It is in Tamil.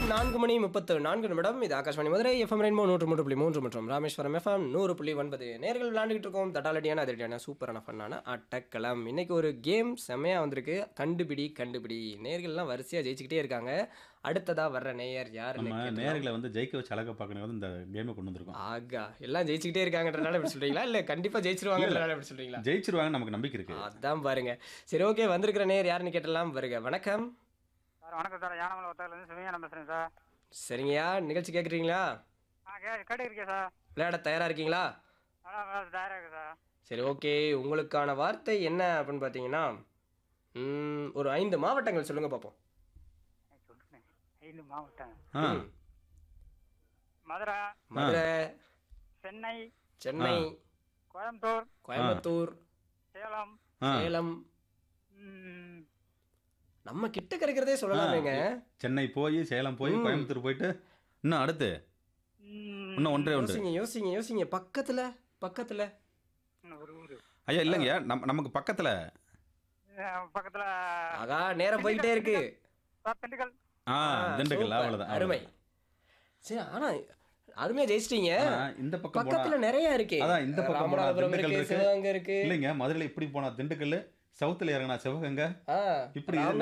நான்கு மணி முப்பத்து நான்கு நிமிடம் இது ஆகாஷ்வாணி மதுரை எஃப்எம் ரெயின்போ நூற்று மூன்று புள்ளி மூன்று மற்றும் ராமேஸ்வரம் எஃப்எம் நூறு புள்ளி ஒன்பது நேர்கள் விளையாண்டுகிட்டு இருக்கோம் தட்டாலடியான அதிரடியான சூப்பரான ஃபன்னான அட்டக்களம் இன்னைக்கு ஒரு கேம் செமையாக வந்திருக்கு கண்டுபிடி கண்டுபிடி நேர்கள்லாம் வரிசையாக ஜெயிச்சுக்கிட்டே இருக்காங்க அடுத்ததா வர்ற நேயர் யார் நம்ம நேர்களை வந்து ஜெயிக்க வச்சு அழகா பார்க்கணும் வந்து இந்த கேமை கொண்டு வந்திருக்கோம் ஆகா எல்லாம் ஜெயிச்சுக்கிட்டே இருக்காங்கன்றனால இப்படி சொல்றீங்களா இல்ல கண்டிப்பா ஜெயிச்சிருவாங்கன்றனால இப்படி சொல்றீங்களா ஜெயிச்சிருவாங்க நமக்கு நம்பிக்கை இருக்கு அதான் பாருங்க சரி ஓகே வந்திருக்கிற நேயர் யாருன்னு கேட்டலாம் வருக வணக்கம் சார் வணக்கம் சார் யானமலை ஒத்தாலேருந்து சிவஞானம் பேசுகிறேன் சார் சரிங்கய்யா நிகழ்ச்சி கேட்குறீங்களா ஆ கே கேட்டுருக்கேன் சார் விளையாட தயாரா இருக்கீங்களா நல்லா தயாராக இருக்கு சார் சரி ஓகே உங்களுக்கான வார்த்தை என்ன அப்படின்னு பார்த்தீங்கன்னா ம், ஒரு ஐந்து மாவட்டங்கள் சொல்லுங்க பார்ப்போம் சொல்லுங்க ஐந்து மாவட்டம் ஆ மதுரை மதுரை சென்னை சென்னை கோயம்புத்தூர் கோயம்புத்தூர் சேலம் ஆ. சேலம் ம், நம்ம கிட்ட கிடைக்கிறதே சொல்லலாமேங்க சென்னை போய் சேலம் போய் கோயம்புத்தூர் போயிட்டு இன்னும் அடுத்து ம், இன்னும் ஒன்றே ஒன்று யோசிங்க யோசிங்க யோசிங்க பக்கத்துல பக்கத்துல இன்னும் ஒரு ஊர் ஐயா இல்லைங்க நம் நமக்கு பக்கத்துல பக்கத்தில் ஆகா நேரம் போயிட்டே இருக்கு சார் திண்டுக்கல் ஆ திண்டுக்கல் சூப்பர், அவ்வளோதான் அருமை சரி ஆனா அருமையா ஜெயிச்சிட்டீங்க ஆ, இந்த பக்கம் போனா பக்கத்துல நிறைய இருக்கே அதான் இந்த பக்கம் போனா ராமநாதபுரம் திண்டுக்கல் இருக்கு இருக்கு. சிவகங்கை இருக்கு இல்லைங்க மதுரையில் இப்படி போனா திண்டுக்கல் சவுத்துல இறங்கினா சிவகங்கை ஆ இப்படி ராம-